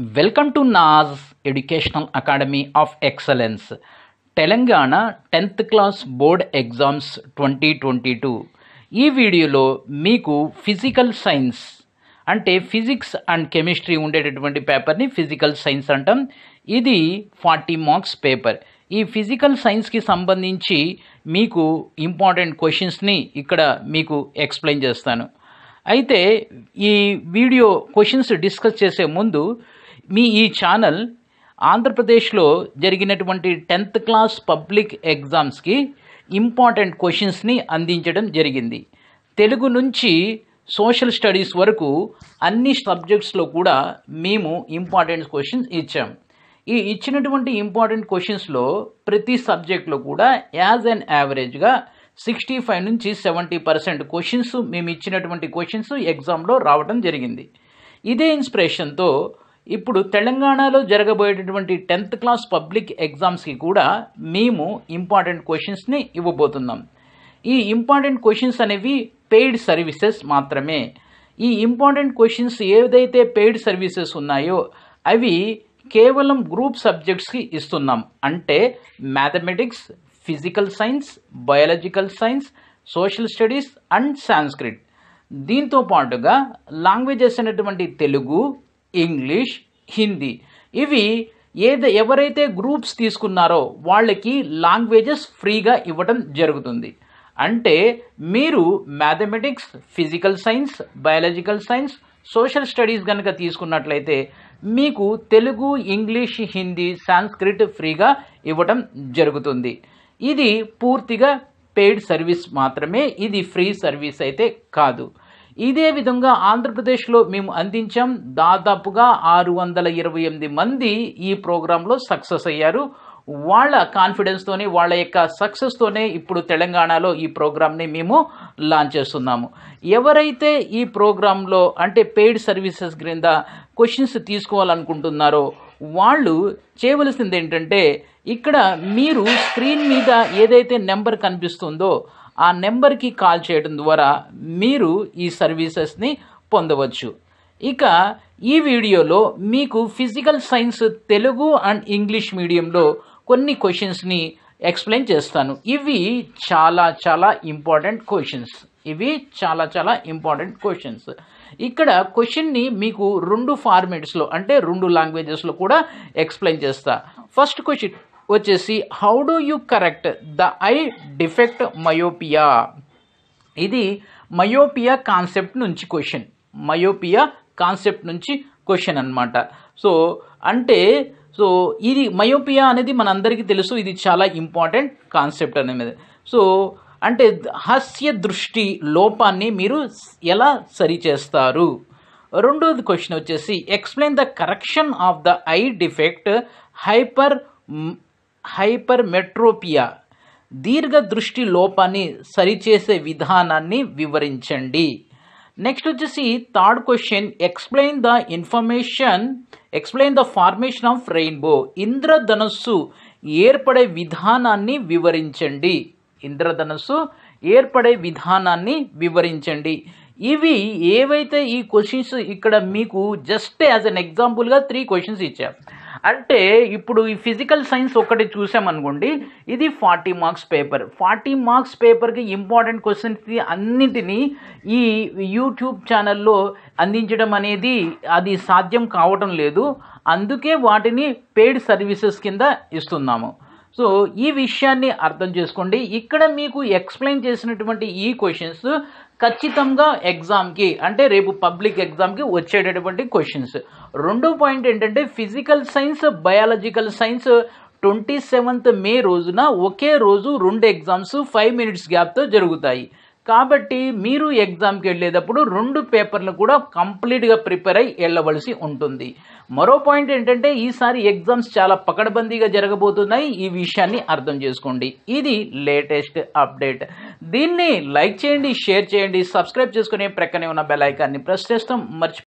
welcome to Naz educational academy of excellence Telangana tenth class board exams twenty twenty two ఈ వీడియోలో మీకు physical science అంటే physics and chemistry ఉండేటటువంటి పేపర్ని ఫిజికల్ సైన్స్ అంటాం ఇది ఫార్టీ మార్క్స్ పేపర్ ఈ ఫిజికల్ సైన్స్కి సంబంధించి మీకు ఇంపార్టెంట్ క్వశ్చన్స్ని ఇక్కడ మీకు ఎక్స్ప్లెయిన్ చేస్తాను అయితే ఈ వీడియో క్వశ్చన్స్ డిస్కస్ చేసే ముందు మీ ఈ ఛానల్ ఆంధ్రప్రదేశ్లో జరిగినటువంటి టెన్త్ క్లాస్ పబ్లిక్ ఎగ్జామ్స్కి ఇంపార్టెంట్ క్వశ్చన్స్ని అందించడం జరిగింది తెలుగు నుంచి సోషల్ స్టడీస్ వరకు అన్ని సబ్జెక్ట్స్లో కూడా మేము ఇంపార్టెంట్ క్వశ్చన్స్ ఇచ్చాం ఈ ఇచ్చినటువంటి ఇంపార్టెంట్ క్వశ్చన్స్లో ప్రతి సబ్జెక్ట్లో కూడా యాజ్ అన్ యావరేజ్గా సిక్స్టీ ఫైవ్ నుంచి సెవెంటీ పర్సెంట్ క్వశ్చన్స్ మేము ఇచ్చినటువంటి క్వశ్చన్స్ ఎగ్జామ్లో రావడం జరిగింది ఇదే ఇన్స్పిరేషన్తో ఇప్పుడు తెలంగాణలో జరగబోయేటటువంటి టెన్త్ క్లాస్ పబ్లిక్ ఎగ్జామ్స్కి కూడా మేము ఇంపార్టెంట్ క్వశ్చన్స్ని ఇవ్వబోతున్నాం ఈ ఇంపార్టెంట్ క్వశ్చన్స్ అనేవి పెయిడ్ సర్వీసెస్ మాత్రమే ఈ ఇంపార్టెంట్ క్వశ్చన్స్ ఏదైతే పెయిడ్ సర్వీసెస్ ఉన్నాయో అవి కేవలం గ్రూప్ సబ్జెక్ట్స్కి ఇస్తున్నాం అంటే mathematics physical science biological science social studies and Sanskrit దీంతో పాటుగా లాంగ్వేజెస్ అనేటువంటి తెలుగు ఇంగ్లీష్ హిందీ ఇవి ఏద ఎవరైతే గ్రూప్స్ తీసుకున్నారో వాళ్ళకి లాంగ్వేజెస్ ఫ్రీగా ఇవ్వడం జరుగుతుంది అంటే మీరు mathematics physical science biological science social studies కనుక తీసుకున్నట్లయితే మీకు తెలుగు ఇంగ్లీష్ హిందీ సాంస్క్రిట్ ఫ్రీగా ఇవ్వడం జరుగుతుంది ఇది పూర్తిగా పెయిడ్ సర్వీస్ మాత్రమే ఇది ఫ్రీ సర్వీస్ అయితే కాదు ఇదే విధంగా ఆంధ్రప్రదేశ్లో మేము అందించాం దాదాపుగా ఆరు వందల ఇరవై ఎనిమిది మంది ఈ ప్రోగ్రాంలో సక్సెస్ అయ్యారు వాళ్ళ కాన్ఫిడెన్స్తోనే వాళ్ళ యొక్క సక్సెస్తోనే ఇప్పుడు తెలంగాణలో ఈ ప్రోగ్రామ్ని మేము లాంచ్ చేస్తున్నాము ఎవరైతే ఈ ప్రోగ్రాంలో అంటే పెయిడ్ సర్వీసెస్ క్రింద క్వశ్చన్స్ తీసుకోవాలనుకుంటున్నారో వాళ్ళు చేయవలసింది ఏంటంటే ఇక్కడ మీరు స్క్రీన్ మీద ఏదైతే నెంబర్ కనిపిస్తుందో ఆ నెంబర్కి కాల్ చేయడం ద్వారా మీరు ఈ సర్వీసెస్ని పొందవచ్చు ఇక ఈ వీడియోలో మీకు physical science Telugu and English మీడియంలో కొన్ని క్వశ్చన్స్ని ఎక్స్ప్లెయిన్ చేస్తాను ఇవి చాలా చాలా ఇంపార్టెంట్ క్వశ్చన్స్ ఇవి చాలా చాలా ఇంపార్టెంట్ క్వశ్చన్స్ ఇక్కడ క్వశ్చన్ని మీకు రెండు ఫార్మేట్స్లో అంటే రెండు లాంగ్వేజెస్లో కూడా ఎక్స్ప్లెయిన్ చేస్తా ఫస్ట్ క్వశ్చన్ వచ్చేసి how do you correct the eye defect myopia ఇది మయోపియా కాన్సెప్ట్ నుంచి క్వశ్చన్ మయోపియా కాన్సెప్ట్ నుంచి క్వశ్చన్ అనమాట సో అంటే సో ఇది మయోపియా అనేది మనందరికీ తెలుసు ఇది చాలా ఇంపార్టెంట్ కాన్సెప్ట్ అనేది సో అంటే హాస్య దృష్టి లోపాన్ని మీరు ఎలా సరిచేస్తారు రెండోది క్వశ్చన్ వచ్చేసి explain the correction of the eye defect hyper hypermetropia దీర్ఘ దృష్టి లోపాన్ని సరిచేసే విధానాన్ని వివరించండి నెక్స్ట్ వచ్చేసి third question explain the information explain the formation of rainbow ఇంద్రధనస్సు ఏర్పడే విధానాన్ని వివరించండి ఇంద్రధనస్సు ఏర్పడే విధానాన్ని వివరించండి ఇవి ఏవైతే ఈ క్వశ్చన్స్ ఇక్కడ మీకు జస్ట్ యాజ్ అన్ ఎగ్జాంపుల్గా త్రీ క్వశ్చన్స్ ఇచ్చారు అంటే ఇప్పుడు ఈ ఫిజికల్ సైన్స్ ఒకటి చూసామనుకోండి ఇది forty marks paper forty marks పేపర్కి ఇంపార్టెంట్ క్వశ్చన్స్ అన్నిటినీ ఈ యూట్యూబ్ ఛానల్లో అందించడం అనేది అది సాధ్యం కావటం లేదు అందుకే వాటిని పెయిడ్ సర్వీసెస్ కింద ఇస్తున్నాము సో ఈ విషయాన్ని అర్థం చేసుకోండి ఇక్కడ మీకు ఎక్స్ప్లెయిన్ చేసినటువంటి ఈ క్వశ్చన్స్ ఖచ్చితంగా ఎగ్జామ్కి అంటే రేపు పబ్లిక్ ఎగ్జామ్కి వచ్చేటటువంటి క్వశ్చన్స్ రెండో పాయింట్ ఏంటంటే physical science biological science twenty seventh May రోజున ఒకే రోజు రెండు ఎగ్జామ్స్ ఫైవ్ మినిట్స్ గ్యాప్తో జరుగుతాయి కాబట్టి మీరు ఎగ్జామ్కి వెళ్ళేటప్పుడు రెండు పేపర్లు కూడా కంప్లీట్గా ప్రిపేర్ అయి వెళ్ళవలసి ఉంటుంది మరో పాయింట్ ఏంటంటే ఈసారి ఎగ్జామ్స్ చాలా పకడ్బందీగా జరగబోతున్నాయి ఈ విషయాన్ని అర్థం చేసుకోండి ఇది లేటెస్ట్ అప్డేట్ దీన్ని లైక్ చేయండి షేర్ చేయండి సబ్స్క్రైబ్ చేసుకునే ప్రక్కనే ఉన్న బెల్ ఐకాన్ని ప్రెస్ చేస్తాం మర్చి